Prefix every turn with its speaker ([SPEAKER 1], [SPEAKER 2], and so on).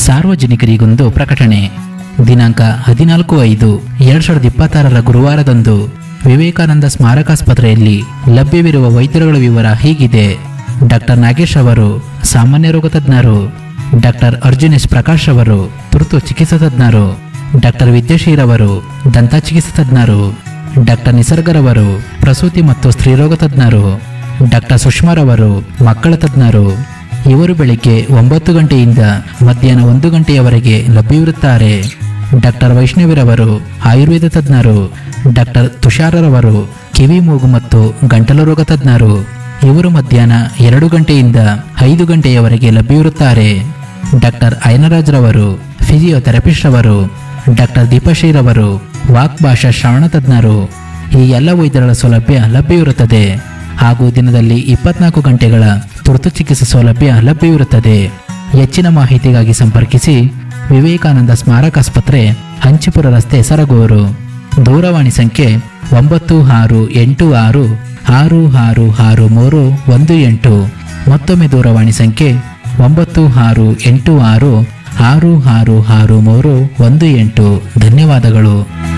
[SPEAKER 1] ಸಾರ್ವಜನಿಕರಿಗೊಂದು ಪ್ರಕಟಣೆ ದಿನಾಂಕ ಹದಿನಾಲ್ಕು ಐದು ಎರಡ್ ಸಾವಿರದ ಇಪ್ಪತ್ತಾರರ ಗುರುವಾರದಂದು ವಿವೇಕಾನಂದ ಸ್ಮಾರಕಾಸ್ಪತ್ರೆಯಲ್ಲಿ ಲಭ್ಯವಿರುವ ವೈದ್ಯರುಗಳ ವಿವರ ಹೀಗಿದೆ ಡಾಕ್ಟರ್ ನಾಗೇಶ್ ಅವರು ಸಾಮಾನ್ಯ ರೋಗ ತಜ್ಞರು ಡಾಕ್ಟರ್ ಅರ್ಜುನ್ ಎಸ್ ಪ್ರಕಾಶ್ ಅವರು ತುರ್ತು ಚಿಕಿತ್ಸಾ ತಜ್ಞರು ಡಾಕ್ಟರ್ ವಿದ್ಯಾಶೀರವರು ದಂತ ಚಿಕಿತ್ಸಾ ತಜ್ಞರು ಡಾಕ್ಟರ್ ನಿಸರ್ಗರವರು ಪ್ರಸೂತಿ ಮತ್ತು ಸ್ತ್ರೀರೋಗ ತಜ್ಞರು ಡಾಕ್ಟರ್ ಸುಷ್ಮಾರವರು ಮಕ್ಕಳ ತಜ್ಞರು ಇವರು ಬೆಳಿಗ್ಗೆ ಒಂಬತ್ತು ಗಂಟೆಯಿಂದ ಮಧ್ಯಾಹ್ನ ಒಂದು ಗಂಟೆಯವರೆಗೆ ಲಭ್ಯವಿರುತ್ತಾರೆ ಡಾಕ್ಟರ್ ವೈಷ್ಣವಿರವರು ಆಯುರ್ವೇದ ತಜ್ಞರು ಡಾಕ್ಟರ್ ತುಷಾರರವರು ಕಿವಿ ಮೂಗು ಮತ್ತು ಗಂಟಲು ರೋಗ ತಜ್ಞರು ಇವರು ಮಧ್ಯಾಹ್ನ ಎರಡು ಗಂಟೆಯಿಂದ ಐದು ಗಂಟೆಯವರೆಗೆ ಲಭ್ಯವಿರುತ್ತಾರೆ ಡಾಕ್ಟರ್ ಅಯನರಾಜ್ರವರು ಫಿಸಿಯೋಥೆರಪಿಸ್ಟ್ ಅವರು ಡಾಕ್ಟರ್ ದೀಪಶ್ರೀರವರು ವಾಕ್ ಭಾಷಾ ಶ್ರವಣ ತಜ್ಞರು ಈ ಎಲ್ಲ ವೈದ್ಯರ ಸೌಲಭ್ಯ ಲಭ್ಯವಿರುತ್ತದೆ ಹಾಗೂ ದಿನದಲ್ಲಿ ಇಪ್ಪತ್ನಾಲ್ಕು ಗಂಟೆಗಳ ತುರ್ತು ಚಿಕಿತ್ಸೆ ಸೌಲಭ್ಯ ಲಭ್ಯವಿರುತ್ತದೆ ಹೆಚ್ಚಿನ ಮಾಹಿತಿಗಾಗಿ ಸಂಪರ್ಕಿಸಿ ವಿವೇಕಾನಂದ ಸ್ಮಾರಕಾಸ್ಪತ್ರೆ ಹಂಚಿಪುರ ರಸ್ತೆ ಸರಗೂರು ದೂರವಾಣಿ ಸಂಖ್ಯೆ ಒಂಬತ್ತು ಆರು ಎಂಟು ಆರು ಆರು ಆರು ಆರು ಮೂರು ಒಂದು ಎಂಟು ಮತ್ತೊಮ್ಮೆ ದೂರವಾಣಿ ಸಂಖ್ಯೆ ಒಂಬತ್ತು ಆರು ಎಂಟು ಆರು ಆರು ಆರು ಆರು ಮೂರು ಒಂದು ಎಂಟು ಧನ್ಯವಾದಗಳು